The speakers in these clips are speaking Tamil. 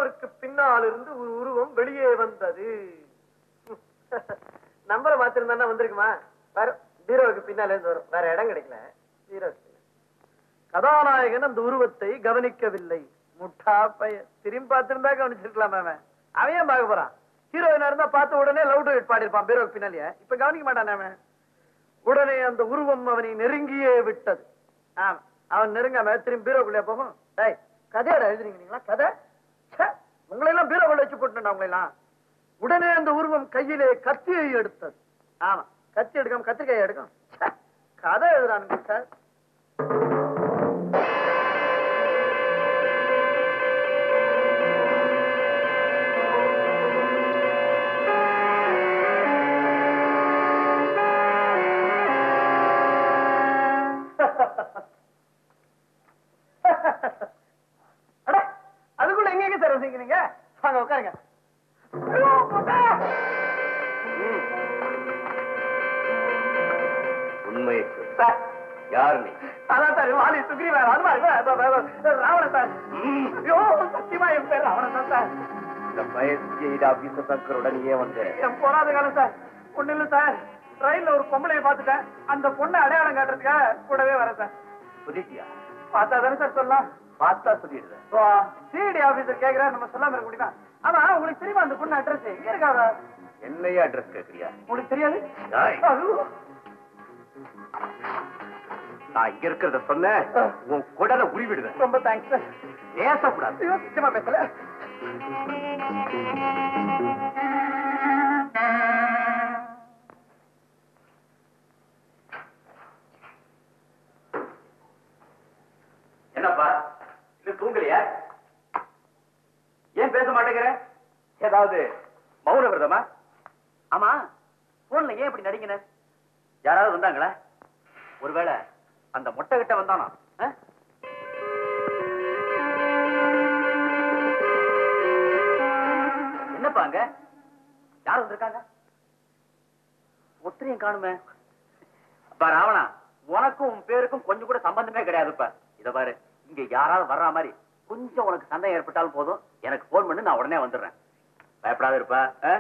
பீரோவிற்கு பின்னால் இருந்து ஒரு உருவம் வெளியே வந்தது நம்பரை மாத்திருந்தா வந்திருக்குமா வேற பீரோவுக்கு பின்னால இருந்து வரும் வேற இடம் கிடைக்கல பீரோவுக்கு பின்னால. கதாநாயகன் அந்த உருவத்தை கவனிக்கவில்லை முட்டா பையன் திரும்பி பார்த்திருந்தா கவனிச்சிருக்கலாம் அவன் அவன் ஏன் பார்க்க போறான் ஹீரோயினா இருந்தா பார்த்த உடனே லவ் டு பாடிருப்பான் பீரோவுக்கு பின்னாலேயே இப்ப கவனிக்க மாட்டானே அவன் உடனே அந்த உருவம் அவனை நெருங்கியே விட்டது ஆமா அவன் நெருங்காம திரும்பி பீரோக்குள்ளே போகும் டேய் கதையோட எழுதுறீங்க நீங்களா கதை ச்சே, உங்களை எல்லாம் பீரோக்குள்ள வச்சு போட்டுடா உங்களை எல்லாம் உடனே அந்த உருவம் கையிலே கத்தியை எடுத்தது ஆமா கத்தி எடுக்காம கத்திரிக்காயை எடுக்கும் ச்சே, கதை எழுதுறானுங்க சார் அட, அதுக்குள்ள எங்க எங்க சார் வசிக்கிறீங்க வாங்க உட்காருங்க ஐயோ, போட்டா. உண்மையை சொல் சார் யார் நீ அதான் சார் வாலி சுக்ரீவன் அது மாதிரி வே- வே- வே- ராவணன் சார் ஐயோ சத்தியமா என் பேர் ராவணன் தான் சார் இந்த பயசிய ஆபீச சங்கருடன் ஏன் வந்த என் போராத காலம் சார் ஒண்ணு இல்ல சார் ரயில்ல ஒரு பொம்பளைய பார்த்துட்டேன் அந்த பொண்ணை அடையாளம் காட்டுறதுக்காக கூடவே வரேன் சார் சொல்லிட்டியா பார்த்தா தானே சார் சொல்லலாம் பார்த்தா சொல்லிடுறேன் சிடி ஆபீசர் கேக்குறா நம்ம சொல்லாம இருக்க முடியுமா ஆமா உங்களுக்கு தெரியுமா அந்த பொண்ணு அட்ரஸ் எங்க இருக்காங்க என்னையா அட்ரஸ் கேக்குறியா உங்களுக்கு தெரியாது டேய். ஐயோ. நான் இங்க இருக்கிறத சொன்ன உன் குடலை உருவிடுவேன் ரொம்ப தேங்க்ஸ் சார் பேசக்கூடாது ஐயோ சத்தியமா பேசல என்னப்பா இன்னும் தூங்கலையா ஏன் பேச மாட்டேங்கிற ஏதாவது மௌன விரதமா ஆமா போன்ல ஏன் இப்படி நடிக்கின யாராவது வந்தாங்களா ஒருவேளை அந்த மொட்டை கிட்ட வந்தானா ஆ? என்னப்பா அங்க யார் வந்திருக்காங்க ஒத்திரையும் காணுமே அப்பா ராவணா உனக்கும் உன் பேருக்கும் கொஞ்சம் கூட சம்பந்தமே கிடையாதுப்பா இத பாரு இங்க யாராவது வர்ற மாதிரி கொஞ்சம் உனக்கு சந்தேகம் ஏற்பட்டாலும் போதும் எனக்கு போன் பண்ணு நான் உடனே வந்துடுறேன் பயப்படாத இருப்பா ஆ?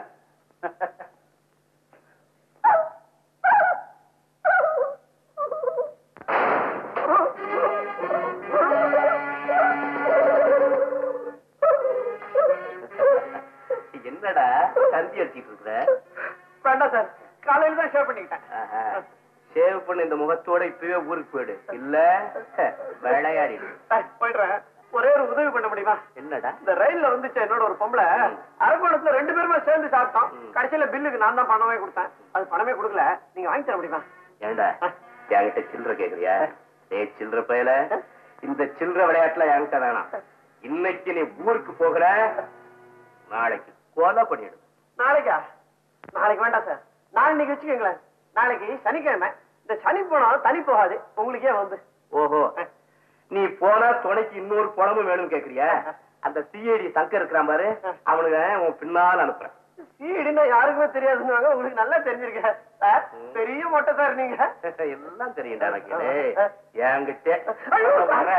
என்னடா கருதி அடிச்சிட்டு இருக்கிற வேண்டாம் சார் காலையில தான் ஷேர் பண்ணிக்கிட்டேன் சேவ் பண்ண இந்த முகத்தோட இப்பவே ஊருக்கு போயிடு இல்ல விளையாடிடு சார், போயிடுறேன் ஒரே ஒரு உதவி பண்ண முடியுமா என்னடா இந்த ரயில்ல வந்துச்சு என்னோட ஒரு பொம்பளை அரக்கோணத்துல ரெண்டு பேருமே சேர்ந்து சாப்பிட்டோம் கடைசியில பில்லுக்கு நான் தான் பணமே கொடுத்தேன் அது பணமே கொடுக்கல நீங்க வாங்கி தர முடியுமா ஏண்டா என்கிட்ட சில்லற கேக்குறியா ஏய் சில்லற பயல இந்த சில்லற விளையாட்டுல என்கிட்ட வேணாம் இன்னைக்கு நீ ஊருக்கு போகிற நாளைக்கு கொலை பண்ணிடு நாளைக்கா நாளைக்கு வேண்டாம் சார் நாளைக்கு வச்சுக்கோங்களேன் நாளைக்கு சனிக்கிழமை இந்த சனி போனாலும் தனி போகாது உங்களுக்கு ஏன் வந்து ஓஹோ நீ போனா துணைக்கு இன்னொரு பணமும் வேணும்னு கேக்குறியா அந்த சிஐடி சங்கர் இருக்கிறான் பாரு அவனுக்கு உன் பின்னால் அனுப்புறேன் சீடுன்னா யாருக்குமே தெரியாதுன்னு உங்களுக்கு நல்லா தெரிஞ்சிருக்க சார் பெரிய மொட்டை சார் நீங்க எல்லாம் தெரியும்டா எனக்கு டேய், என்கிட்ட ஐயோ. வர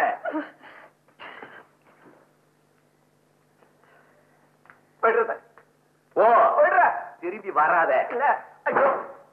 போயிடுறேன் சார் ஓ போயிடுறேன் திரும்பி வராத இல்ல ஐயோ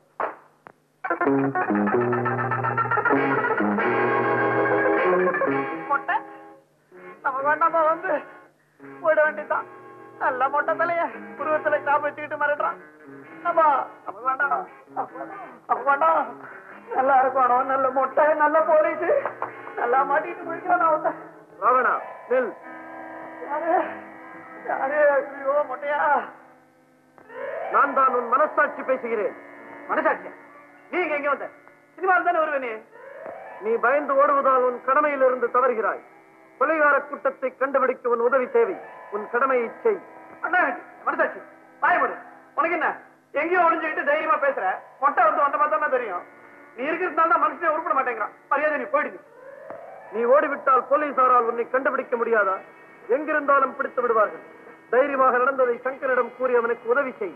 மொட்டை நம்ம வேண்டாமா வந்து போயிட வேண்டியதுதான் நல்ல மொட்டை தலைய உருவத்துல சாப்ப வச்சுக்கிட்டு மிரட்டுறான் ஆமா அப்ப வேண்டாம் அப்ப வேண்டாம். அப்ப வேண்டாம் நல்லா இருக்கணும் நல்ல மொட்டை நல்ல போலீஸ் நல்லா மாட்டிட்டு போய்க்கிறான் அவன் ராவணா நெல் யாரு யாரு ஐயோ மொட்டையா நான் தான் உன் மனசாட்சி பேசுகிறேன் மனசாட்சி நீங்க எங்க வந்த சினிமாவில் தானே வருவே நீ நீ பயந்து ஓடுவதால் உன் கடமையிலிருந்து தவறுகிறாய் கொலைகார கூட்டத்தை கண்டுபிடிக்க உன் உதவி தேவை உன் கடமையை செய் அண்ணா மனசாட்சி பாயமுடு உனக்கு என்ன எங்கேயோ ஒளிஞ்சுக்கிட்டு தைரியமா பேசுற மொட்டை வந்து வந்த பார்த்தா தெரியும் நீ இருக்கிறதுனால தான் மனுஷனே உருப்பட மாட்டேங்கிறான் மரியாதை நீ போயிடு நீ ஓடிவிட்டால் போலீசாரால் உன்னை கண்டுபிடிக்க முடியாதா எங்கிருந்தாலும் பிடித்து விடுவார்கள் தைரியமாக நடந்ததை சங்கரிடம் கூறி அவனுக்கு உதவி செய்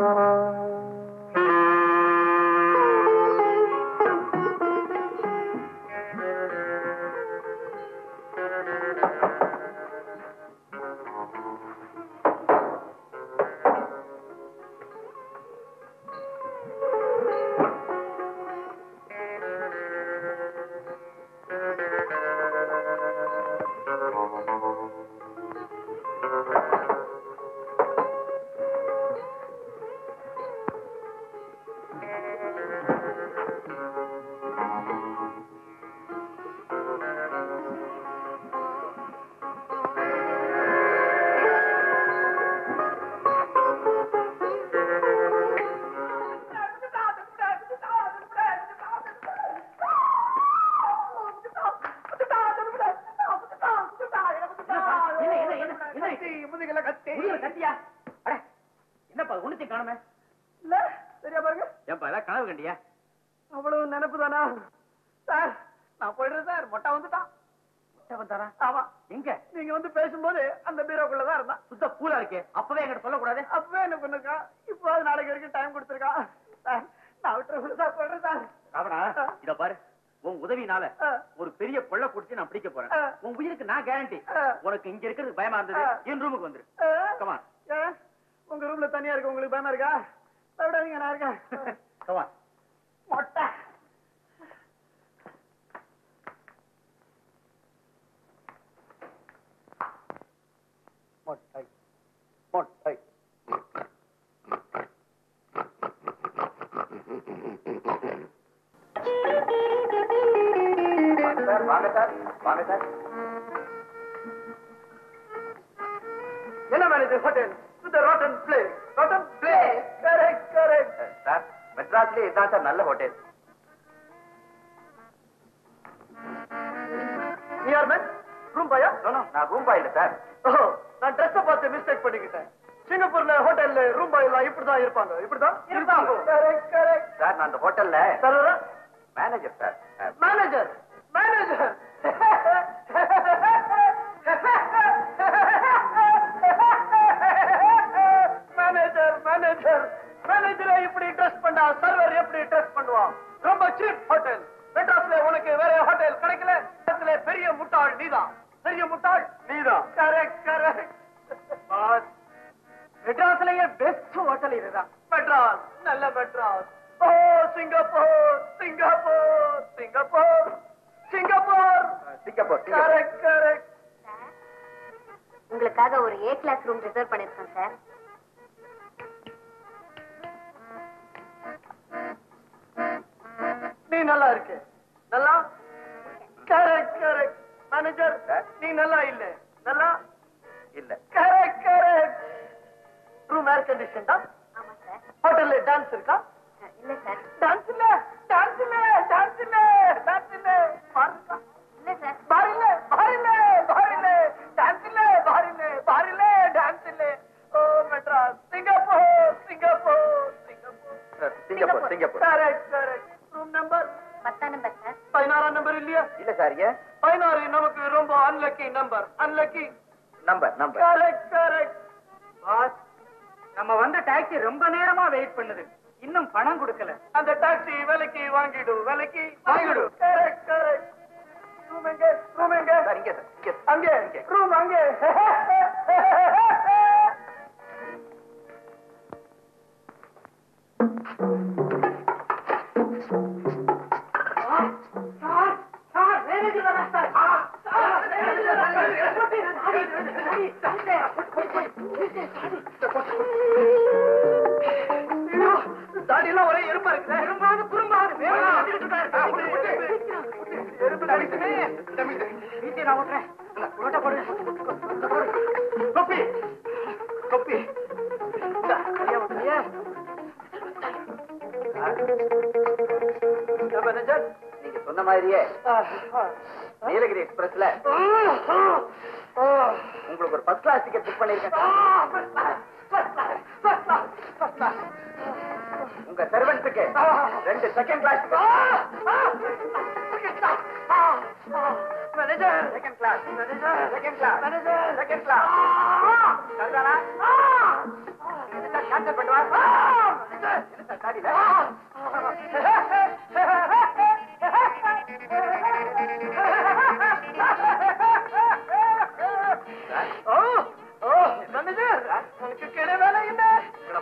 என்ன, என்ன, என்ன, என்ன? கத்தி, முதுகுல கத்தி. முதுகுல கத்தியா அட என்னப்பா ஒண்ணுத்தையும் காணுமே இல்ல, சரியா பாருங்க ஏன்பா ஏதாவது கனவு கண்டியா அவ்வளவு நினைப்பு தானா சார் நான் போயிடுறேன் சார் மொட்டை வந்துட்டான் வந்தாரா ஆமா எங்க நீங்க வந்து பேசும்போது அந்த பீரோக்குள்ளதான் இருந்தான் சுத்த பூலா இருக்கு அப்பவே என்கிட்ட சொல்லக்கூடாது அப்பவே என்ன பண்ணிருக்கான் இப்போ அது நாளைக்கு வரைக்கும் டைம் கொடுத்துருக்கான் சார் நான் விட்டுறேன் சார் போயிடுறேன் சார் ராவணா இத பாரு உன் உதவினால ஆ. ஒரு பெரிய கொள்ள குடிச்சு நான் பிடிக்க போறேன் ஆ. உன் உயிருக்கு நான் கேரண்டி ஆ. உனக்கு இங்க இருக்கிறது பயமா இருந்தது ஆ. என் ரூமுக்கு வந்துரு ஆ, கமா ஏன் உங்க ரூம்ல தனியா இருக்கு உங்களுக்கு பயமா இருக்கா விடாதீங்க நான் இருக்கேன் கமா மொட்டை மொட்டை மொட்டை சார் வாங்க சார் வாங்க சார் என்ன manager hotel with rotten play rotten play correct correct sir மெட்ராஸ்லயே இதான் சார் நல்ல ஹோட்டல் நீ யார் மேன் ரூம் பாயா நான் ரூம் பாய் இல்ல சார் ஓ நான் ட்ரெஸ் பார்த்து மிஸ்டேக் பண்ணிக்கிட்டேன் சிங்கப்பூர்ல ஹோட்டல்ல ரூம் பாய் எல்லாம் இப்படிதான் இருப்பாங்க இப்படிதான் இருப்பாங்க கரெக்ட் கரெக்ட் சார் நான் அந்த ஹோட்டல்ல சரோரா manager sir manager manager manager manager மேனேஜரை இப்படி ட்ரெஸ் பண்ணா சர்வர் எப்படி ட்ரெஸ் பண்ணுவான் ரொம்ப சீப் ஹோட்டல் மெட்ராஸ்ல உனக்கு வேற ஹோட்டல் கிடைக்கல மெட்ராஸ்ல பெரிய முட்டாள் நீதான் பெரிய முட்டாள் நீதான் கரெக்ட் கரெக்ட் மெட்ராஸ்லயே பெஸ்ட் ஹோட்டல் இதுதான் மெட்ராஸ் நல்ல Madras oh Singapore Singapore Singapore Singapore Singapore correct correct உங்களுக்காக ஒரு ஏ கிளாஸ் ரூம் ரிசர்வ் பண்ணிருக்கேன் சார் நீ நல்லா இருக்கு நல்லா கரெக்ட் கரெக்ட் மேனேஜர் Sir? நீ நல்லா இல்ல நல்லா இல்ல correct correct room air condition தான் ஆமா சார் ஹோட்டல்ல டான்ஸ் இருக்கா இல்ல சார் டான்ஸ் இல்ல டான்ஸ் இல்ல டான்ஸ் இல்ல டான்ஸ் இல்ல பார் இருக்கா இல்ல சார் பார் இல்ல பார் இல்ல பார் இல்ல டான்ஸ் இல்ல பார் இல்ல பார் இல்ல டான்ஸ் இல்ல ஓ Madras Singapore Singapore Singapore Singapore Singapore correct correct room number பத்தாம் நம்பர் சார் பதினாறாம் நம்பர் இல்லையா இல்ல சார் ஏன் பதினாறு நமக்கு ரொம்ப unlucky number unlucky number number correct correct boss நம்ம வந்த டாக்ஸி ரொம்ப நேரமா வெயிட் பண்ணுது இன்னும் பணம் கொடுக்கல அந்த டாக்ஸி விலைக்கு வாங்கிடு விலைக்கு வாங்கிடு. கரெக்ட் கரெக்ட் ரூம் எங்க ரூம் எங்க சார் இங்க சார் இங்க சார். அங்கே ரூம் அங்கே தாடியெல்லாம் ஒரே எறும்பா இருக்குதே. எறும்பாவது, குறும்பாவது, வேகமா வந்துகிட்டு இருக்காரு. எறும்பு நடிக்குது. வீட்டை நான் ஓட்டுறேன் ஓட்ட போடு தொப்பி தொப்பி இந்தா, சரியா விட்டுறியே? என்ன மேனேஜர்? நீங்க சொன்ன மாதிரியே ஆ, ஆ. நீலகிரி எக்ஸ்பிரஸ்ல ஆ. உங்களுக்கு ஒரு ஃபர்ஸ்ட் கிளாஸ் டிக்கெட் புக் பண்ணிருக்கேன் ஆ, sir. first class, first class, first class, first class. உங்க சர்வன்ஸுக்கு ரெண்டு செகண்ட் கிளாஸ் ஆ, ஆ, second class. ஆ, ஆ. Manager second class manager second class manager second class ஆ, சரிதானா ஆ, கேன்சல் பண்ணுவா ஆ.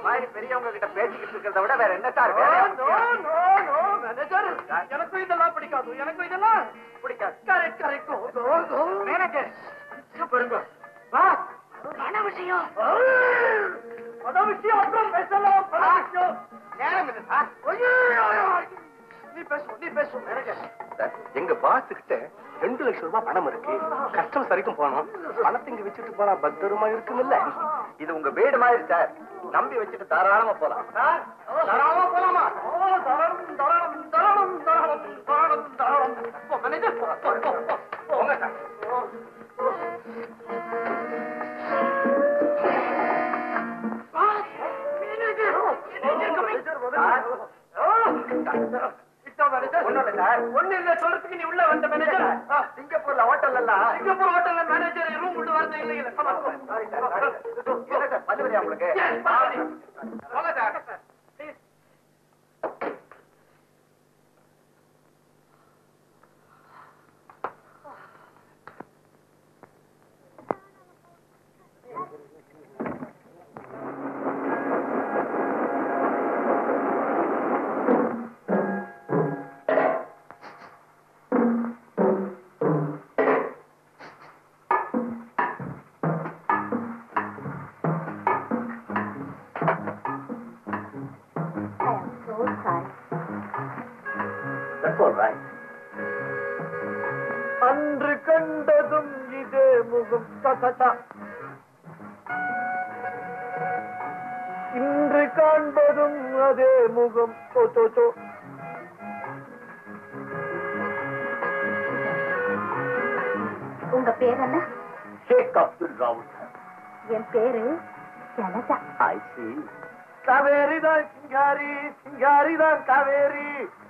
மாதிரி பெரியவங்க கிட்ட பேசிக்கிட்டு இருக்கிறத விட வேற என்ன sir no, no, no, no, manager. எனக்கும் இதெல்லாம் பிடிக்காது எனக்கும் இதெல்லாம் பிடிக்காது correct correct go go go manager பாருங்க பாஸ் என்ன விஷயம் பத விஷயம் அப்புறம் பேசலாம் பத விஷயம் நேரம் இல்லை சார் ஐயோ, நீ பேசு நீ பேசு மேனேஜர் சார், எங்க பாஸ் கிட்ட ரெண்டு லட்சம் ரூபாய் பணம் இருக்கு கஸ்டமர்ஸ் வரைக்கும் போனோம் பணத்தை இங்க வச்சுட்டு போனா பத்திரமா இருக்குமில்ல இது உங்க வீடு மாதிரி சார் நம்பி வச்சுட்டு தாராளமா போலாம் சார் தாராளமா போலாமா ஓ தாராளம் தாராளம் தாராளம் தாராளம் தாராளம் தாராளம் போ மேனேஜர் போ போ போ, போ போங்க சார் ஒண்ணு இல்ல சொல்றதுக்கு நீ உள்ள வந்த மேனேஜர் சிங்கப்பூர்ல ஹோட்டல் எல்லாம் சிங்கப்பூர் ஹோட்டல்ல மேனேஜர் ரூம் உள்ள வரது இல்ல இல்ல come on, come on. என்ன சார் பல்லு வலியா உங்களுக்கு Yes, பரவாயில்லை. போங்க sir Please. I am so sorry. That's all right. அன்று கண்டதும் இதே முகம் ததா இன்று காண்பதும் அதே முகம் தோ தோ தோ உங்க பேர் என்ன ஷேக் அப்துல் ராவுத் என் பேரு ஜனதா ஐ சி காவேரி தான் சிங்காரி சிங்காரி தான் காவேரி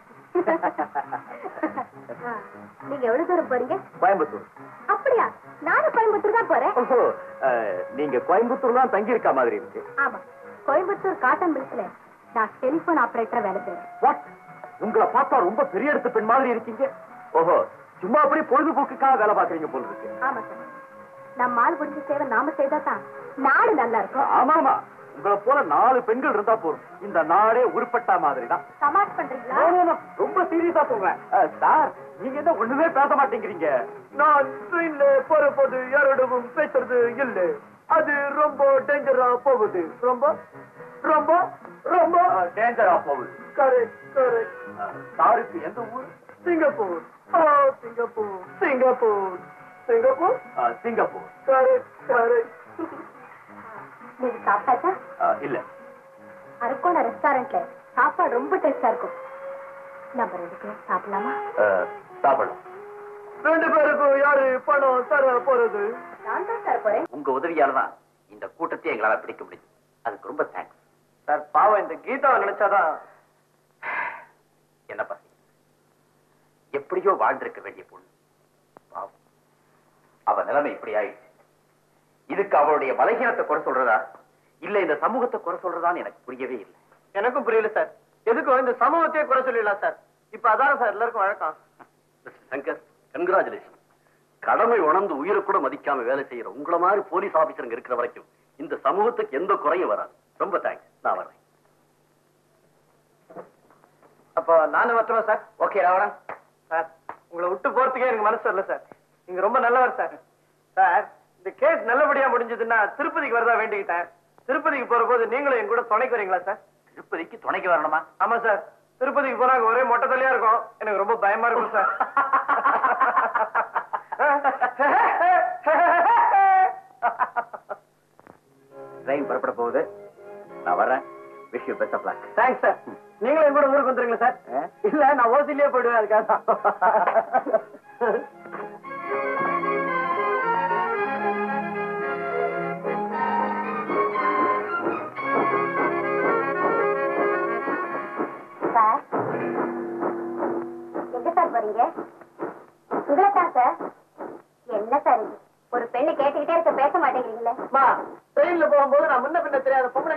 ஆ, நீங்க எவ்வளவு தூரம் போறீங்க கோயம்புத்தூர் அப்படியா நானும் கோயம்புத்தூர் தான் போறேன் ஓஹோ அஹ், நீங்க கோயம்புத்தூர் தான் தங்கி இருக்க மாதிரி இருக்கு ஆமா கோயம்புத்தூர் காட்டன் மில்ஸ்ல நான் டெலிபோன் ஆபரேட்டரா வேலை செய்றேன் வாட் உங்களை பார்த்தா ரொம்ப பெரிய இடத்து பெண் மாதிரி இருக்கீங்க ஓஹோ சும்மா அப்படி பொழுதுபோக்குக்காக வேலை பாக்குறீங்க போல இருக்கு ஆமா சார் நம்ம ஆள் முடிஞ்ச சேவை நாம செய்தா தான் நாடு நல்லா இருக்கும் ஆமாமா உங்களை போல நாலு பெண்கள் இருந்தா போதும் இந்த நாடே உருப்பட்டா மாதிரி தான் சமாஸ் பண்றீங்களா ரொம்ப சீரியஸா சொல்றேன் அஹ், சார் நீங்க என்ன ஒண்ணுமே பேச மாட்டேங்கிறீங்க நான் ட்ரெயின்ல போறபோது யாரோடவும் பேசுறது இல்லை அது ரொம்ப டேஞ்சரா போகுது ரொம்ப ரொம்ப ரொம்ப டேஞ்சரா போகுது கரெக்ட் கரெக்ட் அஹ், சாருக்கு எந்த ஊர் சிங்கப்பூர் ஓ சிங்கப்பூர் சிங்கப்பூர் சிங்கப்பூர் அஹ், சிங்கப்பூர் கரெக்ட் கரெக்ட் நீங்க சாப்பிட்டாச்சா அஹ், இல்ல அரக்கோண ரெஸ்டாரண்ட்ல சாப்பாடு ரொம்ப டேஸ்டா இருக்கும் நம்ம ரெண்டு பேரும் சாப்பிடலாமா அஹ், சாப்பிடலாம் ரெண்டு பேருக்கும் யாரு பணம் தர போறது நான் தான் தர போறேன் உங்க உதவியால தான் இந்த கூட்டத்தை எங்களால பிடிக்க முடியுது அதுக்கு ரொம்ப தேங்க்ஸ் சார் பாவம் இந்த கீதாவை நினைச்சாதான் என்ன பசி எப்படியோ வாழ்ந்திருக்க வேண்டிய பொண்ணு பாவம் அவ நிலைமை இப்படி ஆயிடுச்சு இதுக்கு அவளுடைய பலகீனத்தை குறை சொல்றதா இல்ல இந்த சமூகத்தை குறை சொல்றதான்னு எனக்கு புரியவே இல்லை எனக்கும் புரியல சார் எதுக்கும் இந்த சமூகத்தையே குறை சொல்லிடலாம் சார் இப்ப அதான சார் எல்லாருக்கும் வழக்கம் சங்கர் கங்க்ராச்சுலேஷன் கடமை உணர்ந்து உயிரை கூட மதிக்காம வேலை செய்யற உங்கள மாதிரி போலீஸ் ஆபீசருங்க இருக்கிற வரைக்கும் இந்த சமூகத்துக்கு எந்த குறையும் வராது ரொம்ப தேங்க்ஸ் நான் வரேன் அப்போ நானும் வரட்டுமா சார் ஓகே ராவணன் சார் உங்களை விட்டு போறதுக்கே எனக்கு மனசு வரல சார் நீங்க ரொம்ப நல்லவர் சார் சார் இந்த கேஸ் நல்லபடியா முடிஞ்சதுன்னா திருப்பதிக்கு வரதா வேண்டிக்கிட்டேன் திருப்பதிக்கு போற போது நீங்களும் என் கூட துணைக்கு வரீங்களா சார் திருப்பதிக்கு துணைக்கு வரணுமா ஆமா சார் திருப்பதிக்கு போனா அங்க ஒரே மொட்டை தலையா இருக்கும் எனக்கு ரொம்ப பயமா இருக்கும் சார் ட்ரெயின் புறப்பட போகுது நான் வரேன் wish you best of luck thanks sir நீங்களும் என் கூட ஊருக்கு வந்துருங்களா சார் இல்ல நான் ஓசிலேயே போயிடுவேன் அதுக்காக தான். சார் எங்க சார் போறீங்க உங்களை தான் சார் என்ன சார் இது ஒரு பெண்ணு கேட்டுக்கிட்டே இருக்க பேச மாட்டேங்கிறீங்களே அம்மா ட்ரெயின்ல போகும்போது நான் முன்ன பின்ன தெரியாத பொம்பளை